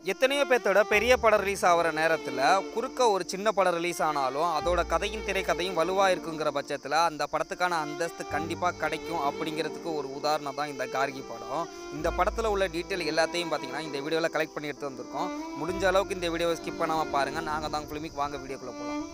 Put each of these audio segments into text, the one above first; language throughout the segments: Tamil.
எத்தனையோ பேர்த்தோட பெரிய படம் ரிலீஸ் ஆகிற நேரத்தில் குறுக்க ஒரு சின்ன படம் ரிலீஸ் ஆனாலும் அதோட கதையும் திரைக்கதையும் வலுவாக இருக்குங்கிற பட்சத்தில் அந்த படத்துக்கான அந்தஸ்து கண்டிப்பாக கிடைக்கும் அப்படிங்கிறதுக்கு ஒரு உதாரணம் தான் இந்த கார்கி படம் இந்த படத்தில் உள்ள டீட்டெயில் எல்லாத்தையும் பார்த்தீங்கன்னா இந்த வீடியோவில் கலெக்ட் பண்ணி எடுத்து வந்திருக்கோம் முடிஞ்ச அளவுக்கு இந்த வீடியோவை ஸ்கிப் பண்ணாமல் பாருங்கள் நாங்கள் தான் ஃபிலிமிக் வாங்க வீடியோக்குள்ளே போகலாம்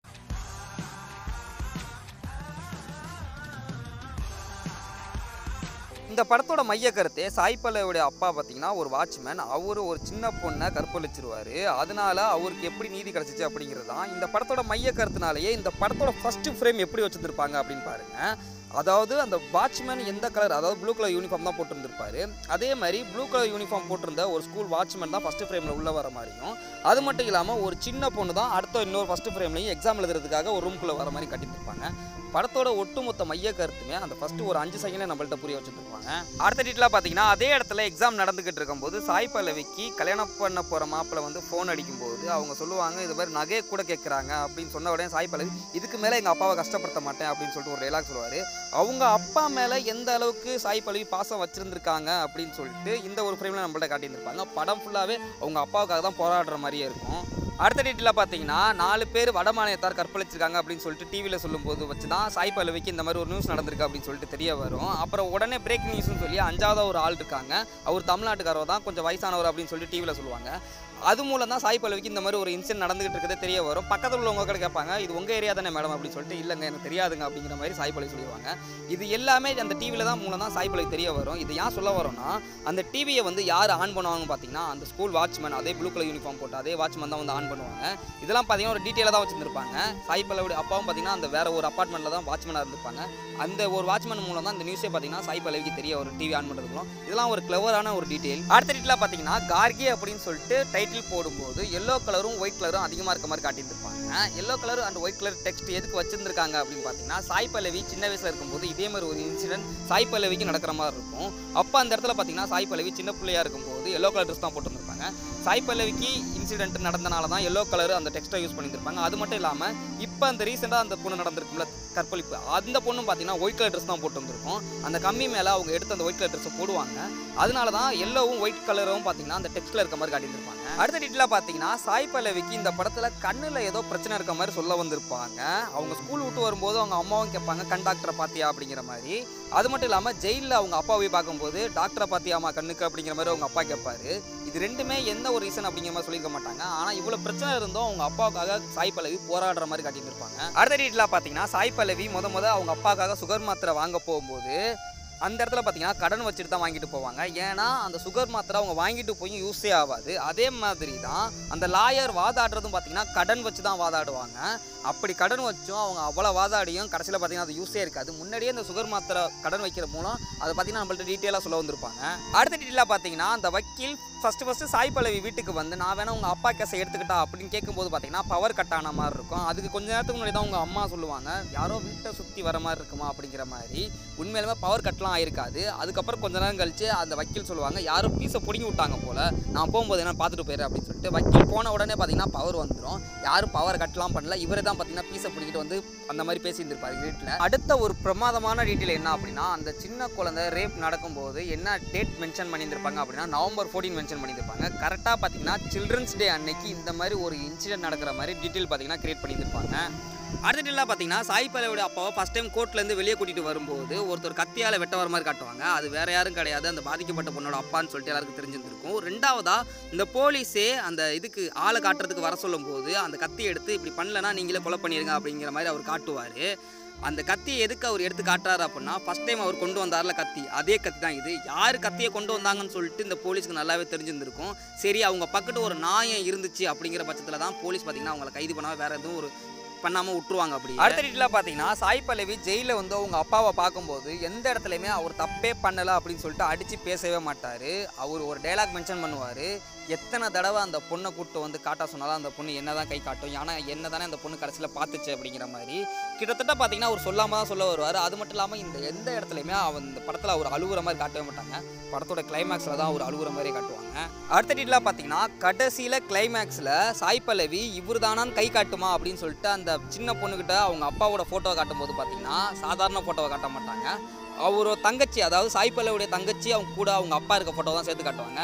இந்த படத்தோட மைய கருத்தே சாய் பல்லவியோட அப்பா பார்த்தீங்கன்னா ஒரு வாட்ச்மேன் அவர் ஒரு சின்ன பொண்ணை கற்பழிச்சிருவாரு அதனால அவருக்கு எப்படி நீதி கிடைச்சிச்சு அப்படிங்கிறது தான் இந்த படத்தோட மைய கருத்துனாலேயே இந்த படத்தோட ஃபர்ஸ்ட் ஃப்ரேம் எப்படி வச்சிருந்திருப்பாங்க அப்படின்னு பாருங்க அதாவது அந்த வாட்ச்மேன் எந்த கலர் அதாவது ப்ளூ கலர் யூனிஃபார்ம் தான் போட்டிருந்திருப்பாரு அதே மாதிரி ப்ளூ கலர் யூனிஃபார்ம் போட்டிருந்த ஒரு ஸ்கூல் வாட்ச்மேன் தான் ஃபர்ஸ்ட் ஃப்ரேமில் உள்ள வர மாதிரியும் அது மட்டும் இல்லாமல் ஒரு சின்ன பொண்ணு தான் அடுத்த இன்னொரு ஃபர்ஸ்ட் ஃப்ரேம்லையும் எக்ஸாம் எழுதுறதுக்காக ஒரு ரூம்குள்ளே வர மாதிரி கட்டியிருப்பாங்க படத்தோட ஒட்டுமொத்த மைய கருத்துமே அந்த ஃபர்ஸ்ட் ஒரு அஞ்சு செகண்ட்ல நம்மள்ட்ட புரிய வச்சுருப்பாங்க அடுத்த டீட்டெயிலாக பார்த்தீங்கன்னா அதே இடத்துல எக்ஸாம் நடந்துகிட்டு இருக்கும்போது சாய் பல்லவிக்கு கல்யாணம் பண்ண போகிற மாப்பிள்ளை வந்து ஃபோன் அடிக்கும்போது அவங்க சொல்லுவாங்க இது மாதிரி நகையை கூட கேட்குறாங்க அப்படின்னு சொன்ன உடனே சாய் பல்லவி இதுக்கு மேலே எங்கள் அப்பாவை கஷ்டப்படுத்த மாட்டேன் அப்படின்னு சொல்லிட்டு ஒரு டைலாக் சொல்லுவார் அவங்க அப்பா மேலே எந்த அளவுக்கு சாய் பல்லவி பாசம் வச்சிருந்திருக்காங்க அப்படின்னு சொல்லிட்டு இந்த ஒரு ஃப்ரேமில் நம்மள்ட்ட காட்டியிருந்திருப்பாங்க படம் ஃபுல்லாகவே அவங்க அப்பாவுக்காக தான் போராடுற மாதிரியே இருக்கும் அடுத்த டீட்டெயிலாக பார்த்தீங்கன்னா நாலு பேர் வடமாநிலத்தார் கற்பழிச்சிருக்காங்க அப்படின்னு சொல்லிட்டு டிவியில் சொல்லும்போது வச்சு தான் சாய் பல்லவிக்கு இந்த மாதிரி ஒரு நியூஸ் நடந்திருக்கு அப்படின்னு சொல்லிட்டு தெரிய வரும் அப்புறம் உடனே பிரேக் நியூஸ்னு சொல்லி அஞ்சாவது ஒரு ஆள் இருக்காங்க அவர் தமிழ்நாட்டுக்காரர் தான் கொஞ்சம் வயசானவர் அப்படின்னு சொல்லிட்டு டிவியில் சொல்லுவாங்க அது மூலம் தான் சாய் பல்லவிக்கு இந்த மாதிரி ஒரு இன்சிடென்ட் நடந்துகிட்டு இருக்கிறதே தெரிய வரும் பக்கத்தில் உள்ளவங்க கூட கேட்பாங்க இது உங்கள் ஏரியா தானே மேடம் அப்படின்னு சொல்லிட்டு இல்லைங்க எனக்கு தெரியாதுங்க அப்படிங்கிற மாதிரி சாய் பல்லவி சொல்லுவாங்க இது எல்லாமே அந்த டிவியில் தான் மூலம் தான் சாய் பல்லவி தெரிய வரும் இது ஏன் சொல்ல வரோம்னா அந்த டிவியை வந்து யார் ஆன் பண்ணுவாங்க பார்த்தீங்கன்னா அந்த ஸ்கூல் வாட்ச்மேன் அதே ப்ளூ கலர் யூனிஃபார்ம் போட்டு அதே வாட்ச்மேன் தான் வந்து ஆன் பண்ணுவாங்க இதெல்லாம் பார்த்தீங்கன்னா ஒரு டீட்டெயிலாக தான் வச்சுருந்துருப்பாங்க சாய் பல்லவியோட அப்பாவும் பார்த்தீங்கன்னா அந்த வேற ஒரு அப்பார்ட்மெண்ட்டில் தான் வாட்ச்மேனாக இருந்திருப்பாங்க அந்த ஒரு வாட்ச்மேன் மூலம் தான் இந்த நியூஸே பார்த்தீங்கன்னா சாய் பல்லவிக்கு தெரிய ஒரு டிவி ஆன் பண்ணுறது மூலம் இதெல்லாம் ஒரு கிளவரான ஒரு டீட்டெயில் அடுத்த டீட்டெயிலாக பார்த்தீங்கன்னா கார்கி அப்படின்னு சொல்லிட்டு டைட்டில் போடும்போது எல்லோ கலரும் ஒயிட் கலரும் அதிகமாக இருக்க மாதிரி காட்டியிருந்திருப்பாங்க yellow colour and white colour text எதுக்கு வச்சிருந்திருக்காங்க அப்படின்னு பார்த்தீங்கன்னா சாய் பல்லவி சின்ன வயசில் இருக்கும்போது இதே மாதிரி ஒரு இன்சிடென்ட் சாய் பல்லவிக்கு நடக்கிற மாதிரி இருக்கும் அப்போ அந்த இடத்துல பார்த்தீங்கன்னா சாய் பல்லவி சின்ன பிள்ளையா இருக்கும்போது எல்லோ கலர் ட்ரெஸ் தான் போட்டுருந்துருப்பாங்க சாய் பல்லவிக்கு இன்சிடென்ட் நடந்தனால தான் எல்லோ கலர் அந்த டெக்ஸ்ட்டை யூஸ் பண்ணியிருப்பாங்க அது மட்டும் இல்லாமல் இப்போ அந்த ரீசெண்டாக அந்த பொண்ணு நடந்திருக்கும்ல கற்பழிப்பு அந்த பொண்ணும் பார்த்தீங்கன்னா ஒயிட் கலர் ட்ரெஸ் தான் போட்டு வந்திருக்கும் அந்த கம்மி மேலே அவங்க எடுத்து அந்த ஒயிட் கலர் ட்ரெஸ்ஸை போடுவாங்க அதனால தான் எல்லோவும் ஒயிட் கலரும் பார்த்தீங்கன்னா அந்த டெக்ஸ்ட்டில் இருக்க மாதிரி காட்டியிருப்பாங்க அடுத்த டீட்டெயிலாக பார்த்தீங்கன்னா சாய் பல்லவிக்கு இந்த படத்தில் கண்ணில் ஏதோ பிரச்சனை இருக்க மாதிரி சொல்ல வந்திருப்பாங்க அவங்க ஸ்கூல் விட்டு வரும்போது அவங்க அம்மாவும் கேட்பாங்க கண் டாக்டரை பார்த்தியா அப்படிங்கிற மாதிரி அது மட்டும் இல்லாமல் ஜெயிலில் அவங்க அப்பா போய் பார்க்கும்போது டாக்டரை பார்த்தியாமா கண்ணுக்கு அப்படிங்கிற மாதிரி அவங்க அப்பா கேட்பாரு இது ரெண்டுமே எந்த ஒரு ரீசன் அப்படிங்கிற மாதிரி சொல்லியிருக்க மாட்டாங்க ஆனால் இவ்வளோ பிரச்சனை இருந்தும் அவங்க அப்பாவுக்காக சாய் பல்லவி போராடுற மாதிரி காட்டியிருப்பாங்க அடுத்த டீட்டெயிலாக பார்த்தீங்கன்னா சாய் பல்லவி முத முத அவங்க அப்பாவுக்காக சுகர் மாத்திரை வாங்க போகும்போது அந்த இடத்துல பார்த்தீங்கன்னா கடன் வச்சுட்டு தான் வாங்கிட்டு போவாங்க ஏன்னா அந்த சுகர் மாத்திரை அவங்க வாங்கிட்டு போய் யூஸே ஆகாது அதே மாதிரி தான் அந்த லாயர் வாதாடுறதும் பார்த்தீங்கன்னா கடன் வச்சு தான் வாதாடுவாங்க அப்படி கடன் வச்சும் அவங்க அவ்வளோ வாதாடியும் கடைசியில் பார்த்தீங்கன்னா அது யூஸே இருக்காது முன்னாடியே அந்த சுகர் மாத்திரை கடன் வைக்கிற மூலம் அதை பார்த்தீங்கன்னா நம்மள்ட்ட டீட்டெயிலாக சொல்ல வந்திருப்பாங்க அடுத்த டீட்டெயிலாக பார்த்தீங்கன்னா அந்த வக்கீல் ஃபஸ்ட்டு ஃபஸ்ட்டு சாய் பல்லவி வீட்டுக்கு வந்து நான் வேணா உங்கள் அப்பா கேஸை எடுத்துக்கிட்டா அப்படின்னு கேட்கும்போது பார்த்தீங்கன்னா பவர் கட் ஆன மாதிரி இருக்கும் அதுக்கு கொஞ்ச நேரத்துக்கு முன்னாடி தான் உங்கள் அம்மா சொல்லுவாங்க யாரோ வீட்டை சுற்றி வர மாதிரி இருக்குமா அப்படிங்கிற மாதிரி உண்மையிலுமே பவர் கட்லாம் ஆயிருக்காது அதுக்கப்புறம் கொஞ்ச நேரம் கழிச்சு அந்த வக்கீல் சொல்லுவாங்க யாரும் பீஸை பிடிங்கி விட்டாங்க போல் நான் போகும்போது என்ன பார்த்துட்டு போயிடுறேன் அப்படின்னு சொல்லிட்டு வக்கீல் போன உடனே பார்த்தீங்கன்னா பவர் வந்துடும் யாரும் பவர் கட்டலாம் பண்ணல இவரே தான் பார்த்தீங்கன்னா பீஸை பிடிக்கிட்டு வந்து அந்த மாதிரி பேசியிருந்திருப்பாரு வீட்டில் அடுத்த ஒரு பிரமாதமான டீட்டெயில் என்ன அப்படின்னா அந்த சின்ன குழந்தை ரேப் நடக்கும்போது என்ன டேட் மென்ஷன் பண்ணியிருந்திருப்பாங்க அப்படின்னா நவம்பர் ஃபோர்டீன் மென்ஷன் பண்ணியிருப்பாங்க கரெக்டாக பார்த்தீங்கன்னா சில்ட்ரன்ஸ் டே அன்னைக்கு இந்த மாதிரி ஒரு இன்சிடென்ட் நடக்கிற மாதிரி டீட்டெயில் பார்த்தீங்கன்னா கிரியேட் பண்ணியிருந்திருப்பாங்க அடுத்த டீட்டெயிலாக பார்த்தீங்கன்னா சாய் பல்லவியோட அப்பாவை ஃபஸ்ட் டைம் கோர்ட்லேருந்து வெளியே கூட்டிகிட்டு வரும்போது ஒருத்தர் கத்தியால் வெட்ட வர மாதிரி காட்டுவாங்க அது வேற யாரும் கிடையாது அந்த பாதிக்கப்பட்ட பொண்ணோட அப்பான்னு சொல்லிட்டு எல்லாருக்கும் தெரிஞ்சிருந்திருக்கும் ரெண்டாவதா இந்த போலீஸே அந்த இதுக்கு ஆளை காட்டுறதுக்கு வர சொல்லும்போது அந்த கத்தி எடுத்து இப்படி பண்ணலன்னா நீங்களே கொலை பண்ணிடுங்க அப்படிங்கிற மாதிரி அவர் காட்டுவார் அந்த கத்தியை எதுக்கு அவர் எடுத்து காட்டுறாரு அப்படின்னா ஃபர்ஸ்ட் டைம் அவர் கொண்டு வந்தார்ல கத்தி அதே கத்தி தான் இது யார் கத்தியை கொண்டு வந்தாங்கன்னு சொல்லிட்டு இந்த போலீஸ்க்கு நல்லாவே தெரிஞ்சிருந்திருக்கும் சரி அவங்க பக்கத்து ஒரு நாயம் இருந்துச்சு அப்படிங்கிற பட்சத்தில் தான் போலீஸ் பார்த்தீங்கன்னா அவங்கள கைது பண்ணாமல் வேற எதுவும் ஒரு பண்ணாமல் விட்டுருவாங்க அப்படி அடுத்த டீட்டெயிலாக பார்த்தீங்கன்னா சாய் பல்லவி ஜெயிலில் வந்து அவங்க அப்பாவை பார்க்கும்போது எந்த இடத்துலையுமே அவர் தப்பே பண்ணலை அப்படின்னு சொல்லிட்டு அடித்து பேசவே மாட்டார் அவர் ஒரு டைலாக் மென்ஷன் பண்ணுவார் எத்தனை தடவை அந்த பொண்ணை கூப்பிட்டு வந்து காட்ட சொன்னாலும் அந்த பொண்ணு என்ன தான் கை காட்டும் ஏன்னா என்ன தானே அந்த பொண்ணு கடைசியில் பார்த்துச்சு அப்படிங்கிற மாதிரி கிட்டத்தட்ட பார்த்தீங்கன்னா அவர் சொல்லாமல் தான் சொல்ல வருவார் அது மட்டும் இல்லாமல் இந்த எந்த இடத்துலையுமே அவன் இந்த படத்தில் அவர் அழுகுற மாதிரி காட்டவே மாட்டாங்க படத்தோட கிளைமேக்ஸில் தான் அவர் அழுகுற மாதிரி காட்டுவாங்க அடுத்த டீட்டெயிலாக பார்த்தீங்கன்னா கடைசியில் கிளைமேக்ஸில் சாய் பல்லவி இவர் தானான்னு கை காட்டுமா அப்படின்னு சொல்லிட்டு அந்த சின்ன பொண்ணுக்கிட்ட அவங்க அப்பாவோட ஃபோட்டோவை காட்டும்போது பார்த்தீங்கன்னா சாதாரண ஃபோட்டோவை காட்ட மாட்டாங்க அவரோட தங்கச்சி அதாவது சாய் பல்லவியுடைய தங்கச்சி அவங்க கூட அவங்க அப்பா இருக்க ஃபோட்டோ தான் சேர்த்து காட்டுவாங்க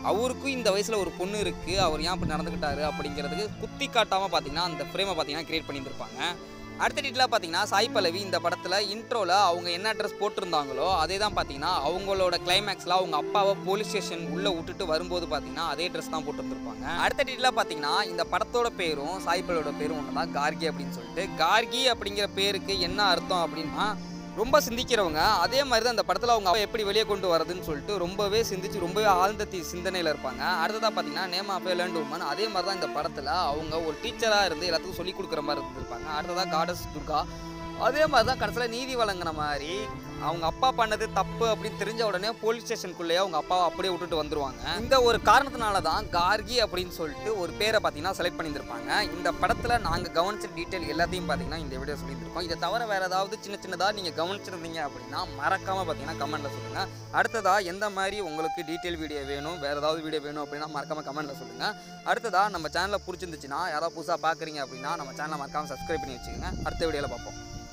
அவருக்கும் இந்த வயசில் ஒரு பொண்ணு இருக்குது அவர் ஏன் அப்படி நடந்துக்கிட்டாரு அப்படிங்கிறதுக்கு குத்தி காட்டாமல் பார்த்தீங்கன்னா அந்த ஃப்ரேமை பார்த்தீங்கன்னா கிரியேட் பண்ணியிருந்திருப்பாங்க அடுத்த டீட்டெயிலாக பார்த்தீங்கன்னா சாய் பல்லவி இந்த படத்தில் இன்ட்ரோவில் அவங்க என்ன ட்ரெஸ் போட்டிருந்தாங்களோ அதே தான் பார்த்தீங்கன்னா அவங்களோட கிளைமேக்ஸில் அவங்க அப்பாவை போலீஸ் ஸ்டேஷன் உள்ளே விட்டுட்டு வரும்போது பார்த்தீங்கன்னா அதே ட்ரெஸ் தான் போட்டிருந்திருப்பாங்க அடுத்த டீட்டெயிலாக பார்த்தீங்கன்னா இந்த படத்தோட பேரும் சாய் பல்லவியோட பேரும் ஒன்று தான் கார்கி அப்படின்னு சொல்லிட்டு கார்கி அப்படிங்கிற பேருக்கு என்ன அர்த்தம் அப்படின்னா ரொம்ப சிந்திக்கிறவங்க அதே மாதிரி தான் அந்த படத்தில் அவங்க அப்பா எப்படி வெளியே கொண்டு வரதுன்னு சொல்லிட்டு ரொம்பவே சிந்திச்சு ரொம்பவே ஆழ்ந்த தி சிந்தனையில் இருப்பாங்க அடுத்ததாக பார்த்தீங்கன்னா நேம் ஆஃப் லேண்ட் உமன் அதே மாதிரி தான் இந்த படத்தில் அவங்க ஒரு டீச்சராக இருந்து எல்லாத்துக்கும் சொல்லிக் கொடுக்குற மாதிரி இருந்திருப்பாங்க அடுத்ததாக காடஸ் துர்கா அதே மாதிரி தான் கடைசியில் நீதி வழங்கின மாதிரி அவங்க அப்பா பண்ணது தப்பு அப்படின்னு தெரிஞ்ச உடனே போலீஸ் ஸ்டேஷனுக்குள்ளேயே அவங்க அப்பாவை அப்படியே விட்டுட்டு வந்துருவாங்க இந்த ஒரு காரணத்தினால தான் கார்கி அப்படின்னு சொல்லிட்டு ஒரு பேரை பார்த்தீங்கன்னா செலக்ட் பண்ணியிருப்பாங்க இந்த படத்தில் நாங்கள் கவனிச்ச டீட்டெயில் எல்லாத்தையும் பார்த்தீங்கன்னா இந்த வீடியோ சொல்லியிருக்கோம் இதை தவிர வேறு ஏதாவது சின்ன சின்னதாக நீங்கள் கவனிச்சிருந்தீங்க அப்படின்னா மறக்காமல் பார்த்தீங்கன்னா கமெண்ட்டில் சொல்லுங்கள் அடுத்ததாக எந்த மாதிரி உங்களுக்கு டீட்டெயில் வீடியோ வேணும் வேறு ஏதாவது வீடியோ வேணும் அப்படின்னா மறக்காமல் கமெண்ட்டில் சொல்லுங்கள் அடுத்ததாக நம்ம சேனலை பிடிச்சிருந்துச்சுன்னா யாராவது புதுசாக பார்க்குறீங்க அப்படின்னா நம்ம சேனலை மறக்காமல் சப்ஸ்கிரைப் பண்ணி வச்சுக்கோங்க அடுத்த வீடியோவில் பார்ப்போம்